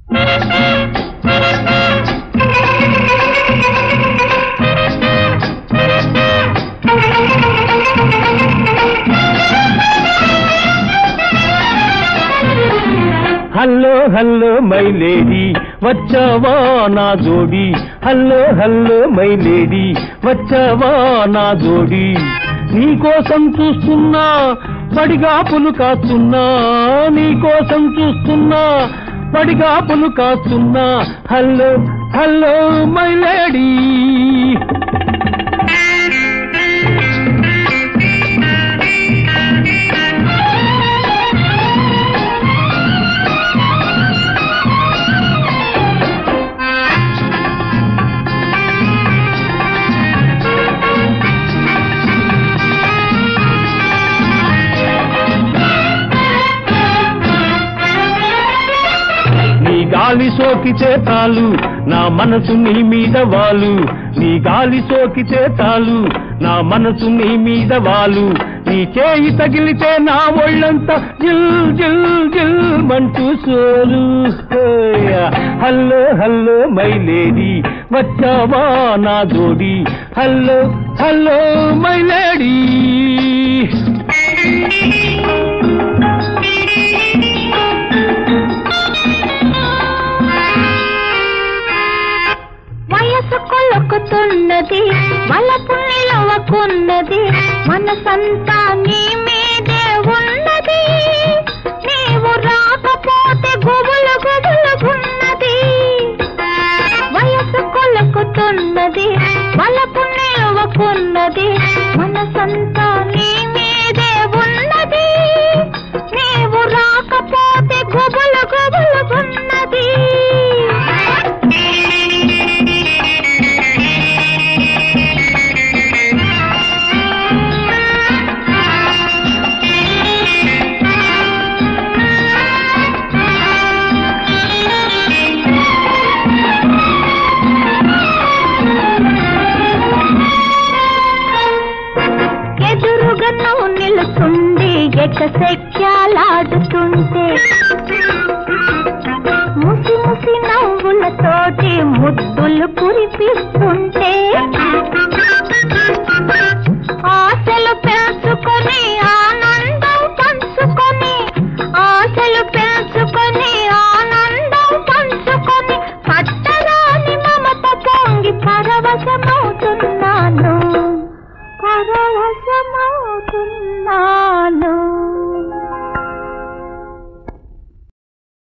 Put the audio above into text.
Hello hello my lady వచ్చావా నా జోడి హల్లో హల్లో మై లేడీ వచ్చావా నా జోడి నీకోసం చూస్తున్నా పడిగాపులు కాస్తున్నా నీకోసం చూస్తున్నా పడిగాపులు కాస్తున్నా హల్లో హల్లో మై లేడీ నీ గాలి సోకితే చాలు నా మనసు నీ మీద వాలు నీ గాలి సోకితే చాలు నా మనసు నీ మీద వాలు నీ చేయి తగిలితే నా ఒళ్ళంతా జిల్ జిల్ జిల్ మంటూ సోలు హోయ్. హల్లో హల్లో మై లేడీ వచ్చావా నా జోడి హల్లో హల్లో మై లేడీ వయసు కొలుకుతున్నది వలపు నిలవకున్నది మనసంతా నీ మీదే ఉన్నది నీవు రాకపోతే గుబులు గుబులుగున్నది వయసు కొలుకుతున్నది వలపు నిలవకున్నది మనసంతా నీ మీదే ఉన్నది నీవు రాకపోతే గుబులు గుబులుగున్నది ఎదురుగా నువ్వు నిలుచుండి ఎకసెక్క